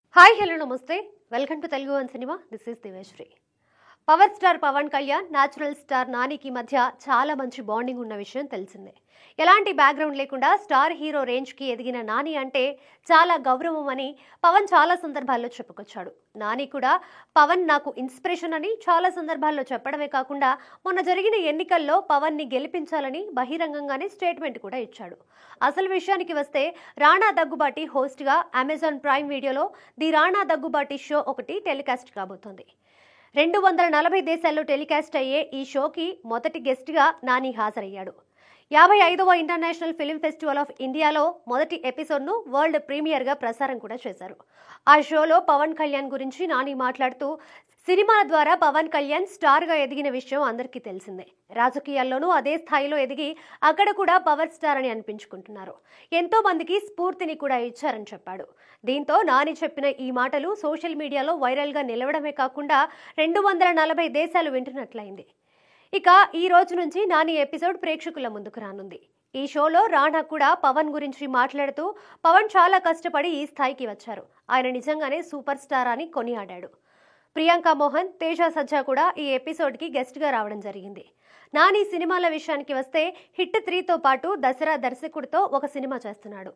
hi hello namaste welcome to Telugu One cinema this is దివేశ్రీ power star Pawan Kalyan natural star నానికి మధ్య చాలా మంచి బాండింగ్ ఉన్న విషయం తెలిసిందే ఎలాంటి బ్యాక్గ్రౌండ్ లేకుండా స్టార్ హీరో రేంజ్కి ఎదిగిన నాని అంటే చాలా గౌరవం అని పవన్ చాలా సందర్భాల్లో చెప్పుకొచ్చాడు నాని కూడా పవన్ నాకు ఇన్స్పిరేషన్ అని చాలా సందర్భాల్లో చెప్పడమే కాకుండా మొన్న జరిగిన ఎన్నికల్లో పవన్ని గెలిపించాలని బహిరంగంగానే స్టేట్మెంట్ కూడా ఇచ్చాడు అసలు విషయానికి వస్తే రాణా దగ్గుబాటి హోస్ట్గా అమెజాన్ ప్రైమ్ వీడియోలో ది రాణా దగ్గుబాటి షో ఒకటి టెలికాస్ట్ కాబోతోంది రెండు వందల నలభై దేశాల్లో టెలికాస్ట్ అయ్యే ఈ షోకి మొదటి గెస్ట్గా నాని హాజరయ్యాడు యాభై ఐదవ ఇంటర్నేషనల్ ఫిలిం ఫెస్టివల్ ఆఫ్ ఇండియాలో మొదటి ఎపిసోడ్ను వరల్డ్ ప్రీమియర్గా ప్రసారం కూడా చేశారు ఆ షోలో పవన్ కళ్యాణ్ గురించి నాని మాట్లాడుతూ సినిమాల ద్వారా పవన్ కళ్యాణ్ స్టార్గా ఎదిగిన విషయం అందరికీ తెలిసిందే రాజకీయాల్లోనూ అదే స్థాయిలో ఎదిగి అక్కడ కూడా పవర్ స్టార్ అని అనిపించుకుంటున్నారు ఎంతో మందికి స్ఫూర్తిని కూడా ఇచ్చారని చెప్పాడు దీంతో నాని చెప్పిన ఈ మాటలు సోషల్ మీడియాలో వైరల్గా నిలవడమే కాకుండా రెండు వందల నలభై దేశాలు వింటున్నట్లయింది ఇక ఈ రోజు నుంచి నాని ఎపిసోడ్ ప్రేక్షకుల ముందుకు రానుంది ఈ షోలో రాణా కూడా పవన్ గురించి మాట్లాడుతూ పవన్ చాలా కష్టపడి ఈ స్థాయికి వచ్చారు ఆయన నిజంగానే సూపర్ స్టార్ అని కొనియాడాడు ప్రియాంక మోహన్ తేజ సజ్జా కూడా ఈ ఎపిసోడ్కి గెస్ట్గా రావడం జరిగింది నాని సినిమాల విషయానికి వస్తే హిట్ త్రీతో పాటు దసరా దర్శకుడితో ఒక సినిమా చేస్తున్నాడు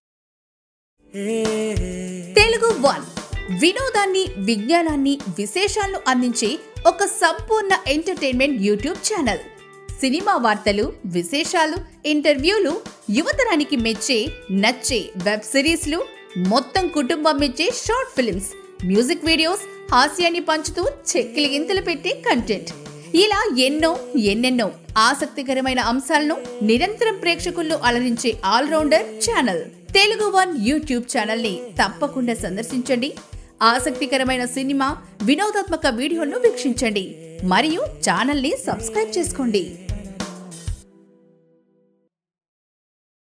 తెలుగు వన్ వినోదాన్ని విజ్ఞానాన్ని విశేషాలను అందించే ఒక సంపూర్ణ ఎంటర్టైన్మెంట్ యూట్యూబ్ ఛానల్ సినిమా వార్తలు విశేషాలు ఇంటర్వ్యూలు యువతరానికి మెచ్చే నచ్చే వెబ్ సిరీస్లు మొత్తం కుటుంబం మెచ్చే షార్ట్ ఫిల్మ్స్ మ్యూజిక్ వీడియోస్ హాస్యాన్ని పంచుతూ చెక్కిలి గింతలు పెట్టే కంటెంట్ ఇలా ఎన్నో ఎన్నెన్నో ఆసక్తికరమైన అంశాలను నిరంతరం ప్రేక్షకుల్లో అలరించే allrounder channel Telugu One YouTube channel ని తప్పకుండా సందర్శించండి ఆసక్తికరమైన సినిమా వినోదాత్మక వీడియోలను వీక్షించండి మరియు ఛానల్ ని సబ్స్క్రైబ్ చేసుకోండి